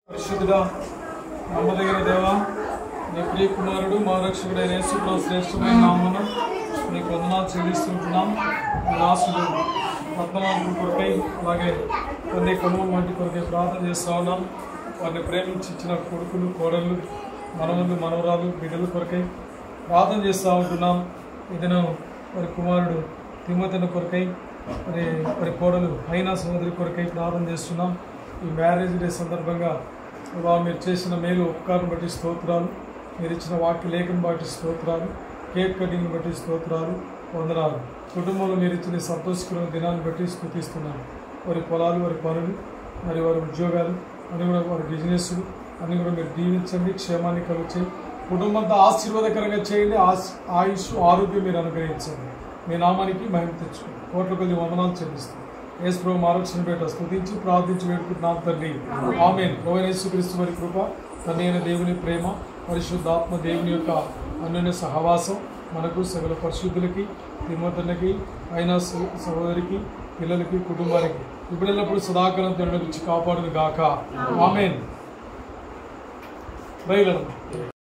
పరిశుద్ధుడా నమ్మదగిన దేవా నీ ప్రియ కుమారుడు మా రక్షకుడైన యేసుప్రభు శ్రేష్టమైన నామన నీకు వందనాలు చెల్లిస్తుంటున్నాం ఈ రాసుడు పద్మనాభం కొరకై అలాగే కొన్ని కుటుంబం వంటి కొరకై ప్రార్థన చేస్తా ఉన్నాం వారిని ప్రేమించి ఇచ్చిన కొడుకులు కోడళ్ళు మనవలు మనవరాలు బిడ్డల కొరకై ప్రార్థన చేస్తూ ఉంటున్నాం ఇదను వారి కుమారుడు తిమ్మతిన కొరకై మరి మరి కోడలు అయినా సోదరి కొరకై ప్రార్థన చేస్తున్నాం ఈ మ్యారేజ్ డే సందర్భంగా ఇవాళ మీరు చేసిన మేలు ఉపకారం బట్టి స్తోత్రాలు మీరు ఇచ్చిన వాక్య లేఖను బట్టి స్తోత్రాలు కేక్ కటింగ్ బట్టి స్తోత్రాలు వందనాలు కుటుంబంలో మీరు ఇచ్చిన సంతోషకరమైన దినాన్ని బట్టి స్థుతిస్తున్నాను వారి పొలాలు వారి పనులు మరి వారి ఉద్యోగాలు అన్ని కూడా వారి బిజినెస్లు అన్ని కూడా మీరు దీవించండి క్షేమాన్ని కలిగి కుటుంబంతో ఆశీర్వాదకరంగా చేయండి ఆశ- ఆయుష్ ఆరోగ్యం మీరు అనుగ్రహించండి మీ నామానికి మహిమ తెచ్చుకోండి కోట్ల కొద్ది వందనాలు చెల్లిస్తాం యేసు ప్రభు ఆరోగ్యం పేట స్తుతించి ప్రార్థించి వేడుకుంటున్నాం తండ్రి ఆమెన్ యేసుక్రీస్తు వారి కృప తండ్రి అయిన దేవుని ప్రేమ పరిశుద్ధాత్మ దేవుని యొక్క అన్యోన్య సహవాసం మనకు సకల పరిశుద్ధులకి తిమ్మతులకి అయినా స- సహోదరికి పిల్లలకి కుటుంబానికి ఇప్పుడు సదాకాలం తినడం ఇచ్చి కాపాడును గాక ఆమెన్ బయలుదేరదాం